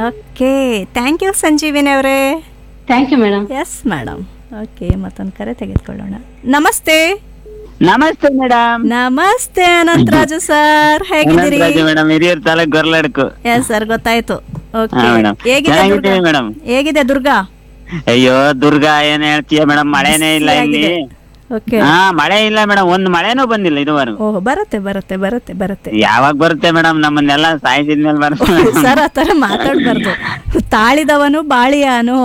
Okay thank you Sanjeevini ಅವರೇ thank you madam yes madam okay ಮತ್ತೊಂದು ಕರೆ ತೆಗೆದುಕೊಳ್ಳೋಣ ನಮಸ್ತೆ ನಮಸ್ತೆ ಮೇಡಮ್ ನಮಸ್ತೆ ಅನಂತರಾಜು ಸರ್ ಹೇಗಿದ್ದೀರಿ madam Hiriyur taluk Gorladku yes sir ಗೊತ್ತಾಯ್ತು ಓಕೆ ಹಾ, madam. ಹೇಗಿದೆ ಚೆನ್ನಾಗಿದ್ದೀವಿ ದುರ್ಗಾ madam. ಹೇಗಿದೆ ದುರ್ಗಾ ಅಯ್ಯೋ ದುರ್ಗಾ ಏನ್ ಹೇಳ್ತೀಯ ಮೇಡಮ್ ಮಳೆನೇ ಇಲ್ಲ ಇಲ್ಲಿ ಓಕೆ ಹಾ ಮಳೆ ಇಲ್ಲ ಮೇಡಮ್ ಒಂದ್ ಮಳೆನೂ ಬಂದಿಲ್ಲ ಇದುವರೆಗೂ ಓಹ್ ಬರುತ್ತೆ ಬರುತ್ತೆ ಬರುತ್ತೆ ಬರುತ್ತೆ ಯಾವಾಗ ಬರುತ್ತೆ ಮೇಡಮ್ ನಮ್ಮನ್ನೆಲ್ಲ ಸಾಯಿಸಿದ್ಮೇಲೆ ಬರುತ್ತೆ ಸರ್ ಆ ಥರ ಮಾತಾಡ್ಬಾರ್ದು ತಾಳಿದವನು ಬಾಳಿಯಾನು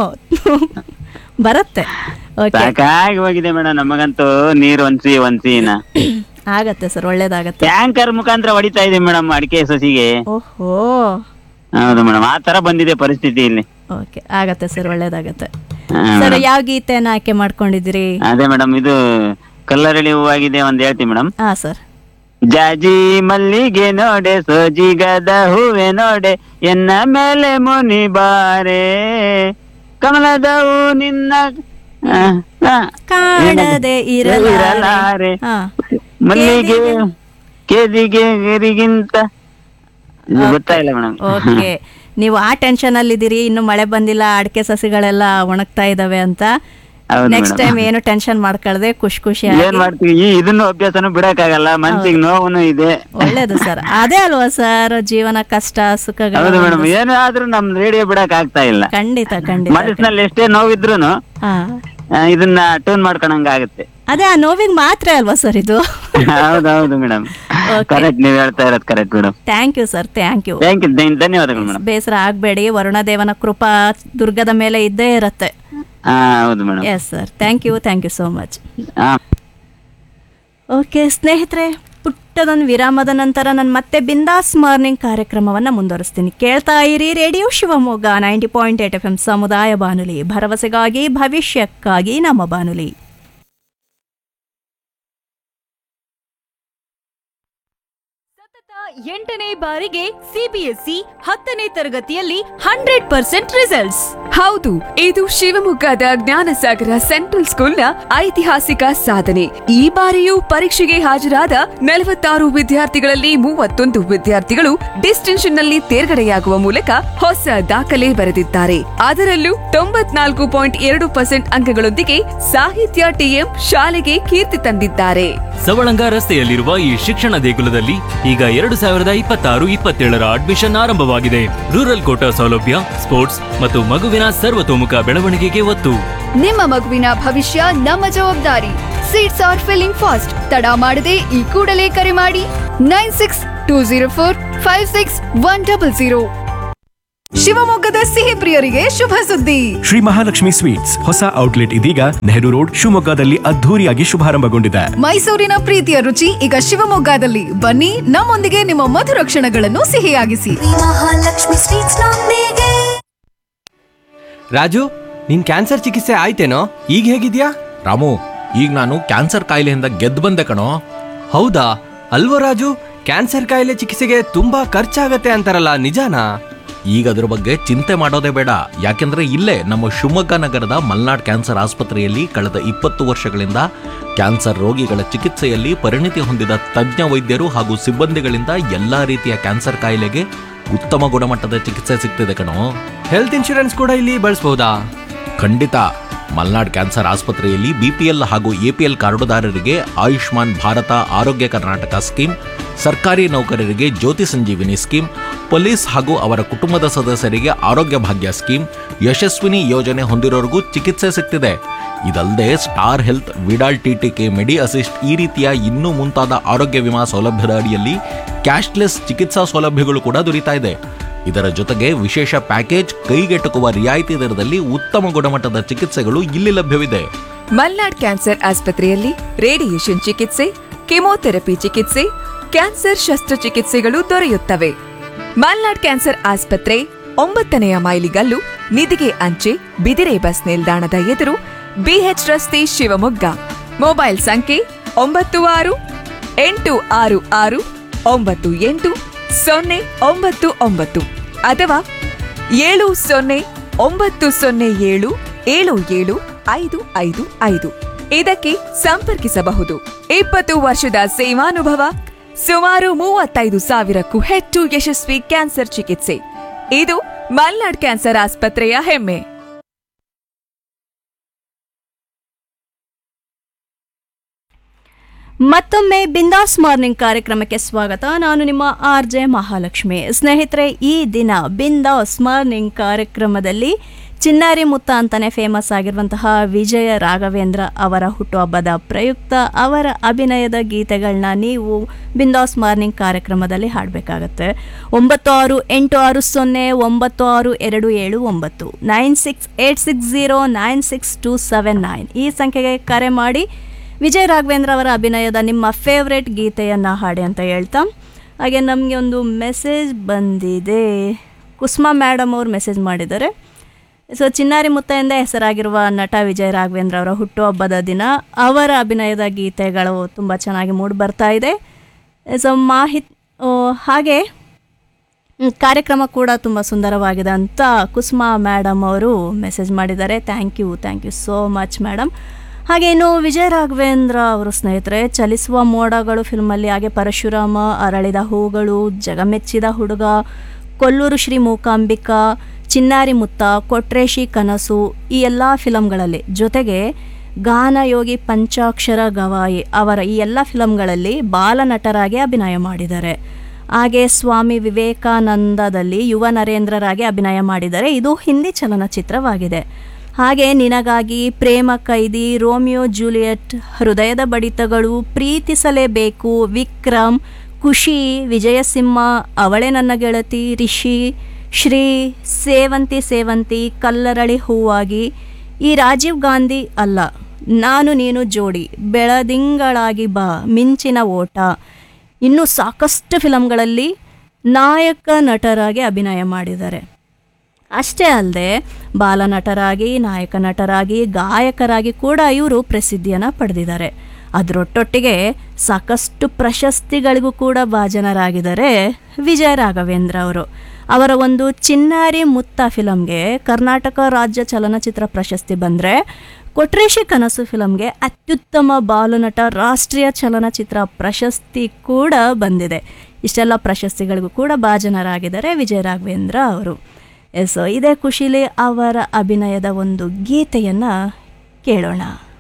ಬರುತ್ತೆ ಓಕೆ ಸಾಕಾಗಿ ಹೋಗಿದೆ ಮೇಡಮ್ ನಮಗಂತೂ ನೀರ್ ಒಂದ್ಸಿ ಒಂದ್ಸಿನ ಆಗತ್ತೆ ಸರ್ ಒಳ್ಳೇದಾಗತ್ತೆ ಟ್ಯಾಂಕರ್ ಮುಖಾಂತರ ಹೊಡಿತಾ ಇದೀವಿ ಮೇಡಮ್ ಅಡಿಕೆ ಸಸಿಗೆ ಓಹೋ ಹೌದು ಮೇಡಮ್ ಆ ತರ ಬಂದಿದೆ ಪರಿಸ್ಥಿತಿ ಇಲ್ಲಿ ಓಕೆ ಆಗತ್ತೆ ಸರ್ ಒಳ್ಳೇದಾಗತ್ತೆ ಹಾ, ಸರ್ madam. ಯಾವ ಗೀತೆನ ಆಯ್ಕೆ ಮಾಡ್ಕೊಂಡಿದ್ದೀರಿ ಅದೇ ಮೇಡಮ್ ಇದು ಕಲ್ಲರಳಿ ಹೂವಾಗಿದೆ ಒಂದ್ ಹೇಳ್ತೀನಿ ಮೇಡಮ್ ಹಾ ಸರ್ ಜಾಜಿ ಮಲ್ಲಿಗೆ ನೋಡೆ ಸೋಜಿಗದ ಹೂವೆ ನೋಡೆ ಎನ್ನ ಮೇಲೆ ಮುನಿ ಬಾರೆ ಕಮಲದ ಹೂ ನಿನ್ನ ಆ, ಆ, ಕಾಣದೆ ಇರಲಾರೆ ಇರಲಾರೆ. ಹಾ ಮಲ್ಲಿಗೆ ಕೇದಿಗೆ ಗಿರಿಗಿಂತ ಇದು ಗೊತ್ತಾಯಿಲ್ಲ ಮೇಡಮ್ ಓಕೆ ನೀವು ಆ ಟೆನ್ಷನ್ ಅಲ್ಲಿದ್ದೀರಿ ಇನ್ನು ಮಳೆ ಬಂದಿಲ್ಲ ಅಡಿಕೆ ಸಸಿಗಳೆಲ್ಲ ಒಣಗ್ತಾ ಇದಾವೆ ಅಂತ ಹೌದು ನೆಕ್ಸ್ಟ್ madam. ಟೈಮ್ ಏನು ಟೆನ್ಷನ್ ಮಾಡ್ಕೊಳ್ದೆ ಖುಷಿ ಖುಷಿ ಏನ್ ಮಾಡ್ತೀವಿ ಈ ಇದನ್ನು ಅಭ್ಯಾಸನು ಬಿಡಕ್ಕಾಗಲ್ಲ ಮನ್ಸಿಗೆ ನೋವುನು ಇದೆ ಒಳ್ಳೇದು ಸರ್ ಅದೇ ಅಲ್ವಾ ಸರ್ ಜೀವನ ಕಷ್ಟ ಹೌದು ಸುಖಗಳು ಮೇಡಮ್ ಏನೇ ಆದ್ರೂ ನಮ್ ರೇಡಿಯೋ ಬಿಡಕ್ ಆಗ್ತಾ ಇಲ್ಲ ಖಂಡಿತ ಖಂಡಿತ ಮನಸ್ಸಿನಲ್ಲಿ ಎಷ್ಟೇ ನೋವಿದ್ರೂನು ಹಾ ಆ, ಇದನ್ನ ಟ್ಯೂನ್ ಮಾಡ್ಕೊಳಂಗ ಆಗುತ್ತೆ ಅದೇ ಆ ನೋವಿಗೆ ಮಾತ್ರ ಅಲ್ವಾ ಸರ್ ಇದು ಹೌದೌದು ಮೇಡಮ್ Okay. ಕರೆಕ್ಟ್ ನೀವ್ ಹೇಳ್ತಾ ಇರೋದು correct madam thank you sir thank you thank you ಧನ್ಯವಾದಗಳು ಮೇಡಮ್ ಬೇಸರ ಆಗ್ಬೇಡಿ ವರುಣದೇವನ ಕೃಪಾ ದುರ್ಗದ ಮೇಲೆ ಇದ್ದೇ ಇರತ್ತೆ ಹಾ ಹೌದು madam yes sir thank you thank you so much ಹಾ ಓಕೆ ಸ್ನೇಹಿತರೆ ಪುಟ್ಟದೊಂದು ವಿರಾಮದ ನಂತರ ನಾನು ಮತ್ತೆ ಬಿಂದಾಸ್ ಮಾರ್ನಿಂಗ್ ಕಾರ್ಯಕ್ರಮವನ್ನು ಮುಂದುವರಿಸ್ತೀನಿ ಕೇಳ್ತಾ ಇರಿ radio Shivamogga ninety point eight F M ಸಮುದಾಯ ಬಾನುಲಿ ಭರವಸೆಗಾಗಿ ಭವಿಷ್ಯಕ್ಕಾಗಿ ನಮ್ಮ ಬಾನುಲಿ ಸತತ ಎಂಟನೇ ಬಾರಿಗೆ ಸಿಬಿಎಸ್ಇ ಹತ್ತನೇ ತರಗತಿಯಲ್ಲಿ ಹಂಡ್ರೆಡ್ ಪರ್ಸೆಂಟ್ ರಿಸಲ್ಟ್ಸ್ ಹೌದು ಇದು ಶಿವಮೊಗ್ಗದ ಜ್ಞಾನಸಾಗರ ಸೆಂಟ್ರಲ್ ಸ್ಕೂಲ್ನ ಐತಿಹಾಸಿಕ ಸಾಧನೆ ಈ ಬಾರಿಯೂ ಪರೀಕ್ಷೆಗೆ ಹಾಜರಾದ ನಲವತ್ತಾರು ವಿದ್ಯಾರ್ಥಿಗಳಲ್ಲಿ ಮೂವತ್ತೊಂದು ವಿದ್ಯಾರ್ಥಿಗಳು ಡಿಸ್ಟಿಂಕ್ಷನ್ ನಲ್ಲಿ ತೇರ್ಗಡೆಯಾಗುವ ಮೂಲಕ ಹೊಸ ದಾಖಲೆ ಬರೆದಿದ್ದಾರೆ ಅದರಲ್ಲೂ ತೊಂಬತ್ನಾಲ್ಕು ಪಾಯಿಂಟ್ ಎರಡು ಪರ್ಸೆಂಟ್ ಅಂಕಗಳೊಂದಿಗೆ ಸಾಹಿತ್ಯ ಟಿಎಂ ಶಾಲೆಗೆ ಕೀರ್ತಿ ತಂದಿದ್ದಾರೆ ಸವಳಂಗ ರಸ್ತೆಯಲ್ಲಿರುವ ಈ ಶಿಕ್ಷಣ ದೇಗುಲದಲ್ಲಿ ಈಗ ಎರಡು ಸಾವಿರದ ಇಪ್ಪತ್ತಾರು ಇಪ್ಪತ್ತೇಳರ ಅಡ್ಮಿಷನ್ ಆರಂಭವಾಗಿದೆ ರೂರಲ್ ಕೋಟಾ ಸೌಲಭ್ಯ ಸ್ಪೋರ್ಟ್ಸ್ ಮತ್ತು ಮಗುವಿನ ಸರ್ವತೋಮುಖ ಬೆಳವಣಿಗೆಗೆ ಒತ್ತು ನಿಮ್ಮ ಮಗುವಿನ ಭವಿಷ್ಯ ನಮ್ಮ ಜವಾಬ್ದಾರಿ ಸೀಟ್ಸ್ ಆರ್ ಫಿಲ್ಲಿಂಗ್ ಫಾಸ್ಟ್ ತಡ ಮಾಡದೆ ಈ ಕೂಡಲೇ ಕರೆ ಮಾಡಿ nine six two zero four five six one double zero ಶಿವಮೊಗ್ಗದ ಸಿಹಿ ಪ್ರಿಯರಿಗೆ ಶುಭ ಸುದ್ದಿ ಶ್ರೀ ಮಹಾಲಕ್ಷ್ಮಿ ಸ್ವೀಟ್ಸ್ ಹೊಸ ಔಟ್ಲೆಟ್ ಇದೀಗ ನೆಹರು ರೋಡ್ ಶಿವಮೊಗ್ಗದಲ್ಲಿ ಅದ್ಧೂರಿಯಾಗಿ ಶುಭಾರಂಭಗೊಂಡಿದೆ ಮೈಸೂರಿನ ಪ್ರೀತಿಯ ರುಚಿ ಈಗ ಶಿವಮೊಗ್ಗದಲ್ಲಿ ಬನ್ನಿ ನಮ್ಮೊಂದಿಗೆ ನಿಮ್ಮ ಮಧುರ ಕ್ಷಣಗಳನ್ನು ಸಿಹಿಯಾಗಿಸಿ ಮಹಾಲಕ್ಷ್ಮಿ ಸ್ವೀಟ್ಸ್ ನೊಂದಿಗೆ ರಾಜು ನಿನ್ ಕ್ಯಾನ್ಸರ್ ಚಿಕಿತ್ಸೆ ಆಯ್ತೇನೋ ಈಗ ಹೇಗಿದ್ಯಾ ರಾಮು ಈಗ ನಾನು ಕ್ಯಾನ್ಸರ್ ಕಾಯಿಲೆಯಿಂದ ಗೆದ್ದು ಬಂದೆ ಕಣೋ ಹೌದಾ ಅಲ್ವೋ ರಾಜು ಕ್ಯಾನ್ಸರ್ ಕಾಯಿಲೆ ಚಿಕಿತ್ಸೆಗೆ ತುಂಬಾ ಖರ್ಚಾಗತ್ತೆ ಅಂತಾರಲ್ಲ ನಿಜಾನಾ ಈಗ ಅದ್ರ ಬಗ್ಗೆ ಚಿಂತೆ ಮಾಡೋದೇ ಬೇಡ ಯಾಕೆಂದ್ರೆ ಇಲ್ಲೇ ನಮ್ಮ ಶಿವಮೊಗ್ಗ ನಗರದ ಮಲ್ನಾಡ್ ಕ್ಯಾನ್ಸರ್ ಆಸ್ಪತ್ರೆಯಲ್ಲಿ ಕಳೆದ ಇಪ್ಪತ್ತು ವರ್ಷಗಳಿಂದ ಕ್ಯಾನ್ಸರ್ ರೋಗಿಗಳ ಚಿಕಿತ್ಸೆಯಲ್ಲಿ ಪರಿಣಿತಿ ಹೊಂದಿದ ತಜ್ಞ ವೈದ್ಯರು ಹಾಗೂ ಸಿಬ್ಬಂದಿಗಳಿಂದ ಎಲ್ಲಾ ರೀತಿಯ ಕ್ಯಾನ್ಸರ್ ಕಾಯಿಲೆಗೆ ಉತ್ತಮ ಗುಣಮಟ್ಟದ ಚಿಕಿತ್ಸೆ ಸಿಗ್ತಿದೆ ಕಣೋ ಹೆಲ್ತ್ ಇನ್ಶೂರೆನ್ಸ್ ಕೂಡ ಇಲ್ಲಿ ಬಳಸಬಹುದಾ ಖಂಡಿತ ಮಲ್ನಾಡ್ ಕ್ಯಾನ್ಸರ್ ಆಸ್ಪತ್ರೆಯಲ್ಲಿ ಬಿಪಿಎಲ್ ಹಾಗೂ ಎಪಿಎಲ್ ಕಾರ್ಡುದಾರರಿಗೆ ಆಯುಷ್ಮಾನ್ ಭಾರತ ಆರೋಗ್ಯ ಕರ್ನಾಟಕ ಸ್ಕೀಮ್ ಸರ್ಕಾರಿ ನೌಕರರಿಗೆ ಜ್ಯೋತಿ ಸಂಜೀವಿನಿ ಸ್ಕೀಮ್ ಪೊಲೀಸ್ ಹಾಗೂ ಅವರ ಕುಟುಂಬದ ಸದಸ್ಯರಿಗೆ ಆರೋಗ್ಯ ಭಾಗ್ಯ ಸ್ಕೀಮ್ ಯಶಸ್ವಿನಿ ಯೋಜನೆ ಹೊಂದಿರೋರಿಗೂ ಚಿಕಿತ್ಸೆ ಸಿಗ್ತಿದೆ ಇದಲ್ಲದೆ star health Vidal TTK medi assist ಈ ರೀತಿಯ ಇನ್ನೂ ಮುಂತಾದ ಆರೋಗ್ಯ ವಿಮಾ ಸೌಲಭ್ಯದ ಅಡಿಯಲ್ಲಿ ಕ್ಯಾಶ್ಲೆಸ್ ಚಿಕಿತ್ಸಾ ಸೌಲಭ್ಯಗಳು ಕೂಡ ದೊರೀತಾ ಇದೆ ಇದರ ಜೊತೆಗೆ ವಿಶೇಷ ಪ್ಯಾಕೇಜ್ ಕೈಗೆಟುಕುವ ರಿಯಾಯಿತಿ ದರದಲ್ಲಿ ಉತ್ತಮ ಗುಣಮಟ್ಟದ ಚಿಕಿತ್ಸೆಗಳು ಇಲ್ಲಿ ಲಭ್ಯವಿದೆ ಮಲ್ನಾಡ್ ಕ್ಯಾನ್ಸರ್ ಆಸ್ಪತ್ರೆಯಲ್ಲಿ ರೇಡಿಯೇಷನ್ ಚಿಕಿತ್ಸೆ ಕೆಮೊಥೆರಪಿ ಚಿಕಿತ್ಸೆ ಕ್ಯಾನ್ಸರ್ ಶಸ್ತ್ರಚಿಕಿತ್ಸೆಗಳು ದೊರೆಯುತ್ತವೆ ಮಲ್ನಾಡ್ ಕ್ಯಾನ್ಸರ್ ಆಸ್ಪತ್ರೆ ಒಂಬತ್ತನೆಯ ಮೈಲಿಗಲ್ಲು ನಿಧಿಗೆ ಅಂಚೆ ಬಿದಿರೆ ಬಸ್ ನಿಲ್ದಾಣದ ಎದುರು ಬಿಎಚ್ ರಸ್ತೆ ಶಿವಮೊಗ್ಗ ಮೊಬೈಲ್ ಸಂಖ್ಯೆ ಒಂಬತ್ತು ಆರು ಎಂಟು ಆರು ಆರು ಒಂಬತ್ತು ಎಂಟು ಸೊನ್ನೆ ಒಂಬತ್ತು ಒಂಬತ್ತು ಅಥವಾ ಏಳು ಸೊನ್ನೆ ಒಂಬತ್ತು ಸೊನ್ನೆ ಏಳು ಏಳು ಏಳು ಐದು ಐದು ಐದು ಇದಕ್ಕೆ ಸಂಪರ್ಕಿಸಬಹುದು ಇಪ್ಪತ್ತು ವರ್ಷದ ಸೇವಾನುಭವ ಸುಮಾರು ಮೂವತ್ತೈದು ಸಾವಿರಕ್ಕೂ ಹೆಚ್ಚು ಯಶಸ್ವಿ ಕ್ಯಾನ್ಸರ್ ಚಿಕಿತ್ಸೆ ಇದು ಮಲ್ನಾಡ್ ಕ್ಯಾನ್ಸರ್ ಆಸ್ಪತ್ರೆಯ ಹೆಮ್ಮೆ ಮತ್ತೊಮ್ಮೆ ಬಿಂದಾಸ್ ಮಾರ್ನಿಂಗ್ ಕಾರ್ಯಕ್ರಮಕ್ಕೆ ಸ್ವಾಗತ ನಾನು ನಿಮ್ಮ ಆರ್ ಜೆ ಮಹಾಲಕ್ಷ್ಮಿ ಸ್ನೇಹಿತರೆ ಈ ದಿನ ಬಿಂದಾಸ್ ಮಾರ್ನಿಂಗ್ ಕಾರ್ಯಕ್ರಮದಲ್ಲಿ ಚಿನ್ನಾರಿ ಮುತ್ತ ಅಂತಾನೆ ಫೇಮಸ್ ಆಗಿರುವಂತಹ ವಿಜಯ ರಾಘವೇಂದ್ರ ಅವರ ಹುಟ್ಟುಹಬ್ಬದ ಪ್ರಯುಕ್ತ ಅವರ ಅಭಿನಯದ ಗೀತೆಗಳನ್ನ ನೀವು ಬಿಂದಾಸ್ ಮಾರ್ನಿಂಗ್ ಕಾರ್ಯಕ್ರಮದಲ್ಲಿ ಹಾಡಬೇಕಾಗತ್ತೆ ಒಂಬತ್ತು ಆರು ಎಂಟು ಆರು ಸೊನ್ನೆ ಒಂಬತ್ತು ಆರು ಎರಡು ಏಳು ಒಂಬತ್ತು nine six eight six zero nine six two seven nine ಈ ಸಂಖ್ಯೆಗೆ ಕರೆ ಮಾಡಿ ವಿಜಯ್ ರಾಘವೇಂದ್ರ ಅವರ ಅಭಿನಯದ ನಿಮ್ಮ ಫೇವ್ರೆಟ್ ಗೀತೆಯನ್ನು ಹಾಡಿ ಅಂತ ಹೇಳ್ತಾ ಹಾಗೆ ನಮಗೆ ಒಂದು ಮೆಸೇಜ್ ಬಂದಿದೆ ಕುಸುಮಾ ಮೇಡಮ್ ಅವರು ಮೆಸೇಜ್ ಮಾಡಿದ್ದಾರೆ ಸೊ ಚಿನ್ನಾರಿ ಮುತ್ತಯಿಂದ ಹೆಸರಾಗಿರುವ ನಟ ವಿಜಯ್ ರಾಘವೇಂದ್ರ ಅವರ ಹುಟ್ಟುಹಬ್ಬದ ದಿನ ಅವರ ಅಭಿನಯದ ಗೀತೆಗಳು ತುಂಬ ಚೆನ್ನಾಗಿ ಮೂಡಿ ಬರ್ತಾ ಇದೆ ಸೊ ಮಾಹಿತಿ ಹಾಗೆ ಹ್ಮ್, ಕಾರ್ಯಕ್ರಮ ಕೂಡ ತುಂಬ ಸುಂದರವಾಗಿದೆ ಅಂತ ಕುಸುಮಾ ಮೇಡಮ್ ಅವರು ಮೆಸೇಜ್ ಮಾಡಿದ್ದಾರೆ thank you thank you so much madam ಹಾಗೆ ಇನ್ನು ವಿಜಯ ರಾಘವೇಂದ್ರ ಅವರು ಸ್ನೇಹಿತರೆ ಚಲಿಸುವ ಮೋಡಗಳು ಫಿಲ್ಮಲ್ಲಿ ಹಾಗೆ ಪರಶುರಾಮ ಅರಳಿದ ಹೂಗಳು ಜಗಮೆಚ್ಚಿದ ಹುಡುಗ ಕೊಲ್ಲೂರು ಶ್ರೀ ಮೂಕಾಂಬಿಕಾ ಚಿನ್ನಾರಿ ಮುತ್ತ ಕೊಟ್ರೇಶಿ ಕನಸು ಈ ಎಲ್ಲ ಫಿಲಮ್ಗಳಲ್ಲಿ ಜೊತೆಗೆ ಗಾನಯೋಗಿ ಪಂಚಾಕ್ಷರ ಗವಾಯಿ ಅವರ ಈ ಎಲ್ಲ ಫಿಲಮ್ಗಳಲ್ಲಿ ಬಾಲನಟರಾಗಿ ಅಭಿನಯ ಮಾಡಿದ್ದಾರೆ ಹಾಗೆ ಸ್ವಾಮಿ ವಿವೇಕಾನಂದದಲ್ಲಿ ಯುವ ನರೇಂದ್ರರಾಗಿ ಅಭಿನಯ ಮಾಡಿದರೆ ಇದು ಹಿಂದಿ ಚಲನಚಿತ್ರವಾಗಿದೆ ಹಾಗೆ ನಿನಗಾಗಿ ಪ್ರೇಮ ಕೈದಿ ರೋಮಿಯೋ ಜೂಲಿಯಟ್ ಹೃದಯದ ಬಡಿತಗಳು ಪ್ರೀತಿಸಲೇಬೇಕು ವಿಕ್ರಮ್ ಖುಷಿ ವಿಜಯಸಿಂಹ ಅವಳೆ ನನ್ನ ಗೆಳತಿ ರಿಷಿ ಶ್ರೀ ಸೇವಂತಿ ಸೇವಂತಿ ಕಲ್ಲರಳಿ ಹೂವಾಗಿ ಈ ರಾಜೀವ್ ಗಾಂಧಿ ಅಲ್ಲ ನಾನು ನೀನು ಜೋಡಿ ಬೆಳದಿಂಗಳಾಗಿ ಬಾ ಮಿಂಚಿನ ಓಟ ಇನ್ನೂ ಸಾಕಷ್ಟು ಫಿಲಮ್ಗಳಲ್ಲಿ ನಾಯಕ ನಟರಾಗಿ ಅಭಿನಯ ಮಾಡಿದ್ದಾರೆ ಅಷ್ಟೇ ಅಲ್ಲದೆ ಬಾಲನಟರಾಗಿ ನಾಯಕ ನಟರಾಗಿ ಗಾಯಕರಾಗಿ ಕೂಡ ಇವರು ಪ್ರಸಿದ್ಧಿಯನ್ನು ಪಡೆದಿದ್ದಾರೆ ಅದರೊಟ್ಟೊಟ್ಟಿಗೆ ಸಾಕಷ್ಟು ಪ್ರಶಸ್ತಿಗಳಿಗೂ ಕೂಡ ಭಾಜನರಾಗಿದ್ದಾರೆ ವಿಜಯ ರಾಘವೇಂದ್ರ ಅವರು ಅವರ ಒಂದು ಚಿನ್ನಾರಿ ಮುತ್ತ ಫಿಲಮ್ಗೆ ಕರ್ನಾಟಕ ರಾಜ್ಯ ಚಲನಚಿತ್ರ ಪ್ರಶಸ್ತಿ ಬಂದರೆ ಕೊಟ್ರೇಶಿ ಕನಸು ಫಿಲಮ್ಗೆ ಅತ್ಯುತ್ತಮ ಬಾಲನಟ ರಾಷ್ಟ್ರೀಯ ಚಲನಚಿತ್ರ ಪ್ರಶಸ್ತಿ ಕೂಡ ಬಂದಿದೆ ಇಷ್ಟೆಲ್ಲ ಪ್ರಶಸ್ತಿಗಳಿಗೂ ಕೂಡ ಭಾಜನರಾಗಿದ್ದಾರೆ ವಿಜಯ ರಾಘವೇಂದ್ರ ಅವರು ಎಸ್ ಇದೇ ಖುಷಿಲಿ ಅವರ ಅಭಿನಯದ ಒಂದು ಗೀತೆಯನ್ನು ಕೇಳೋಣ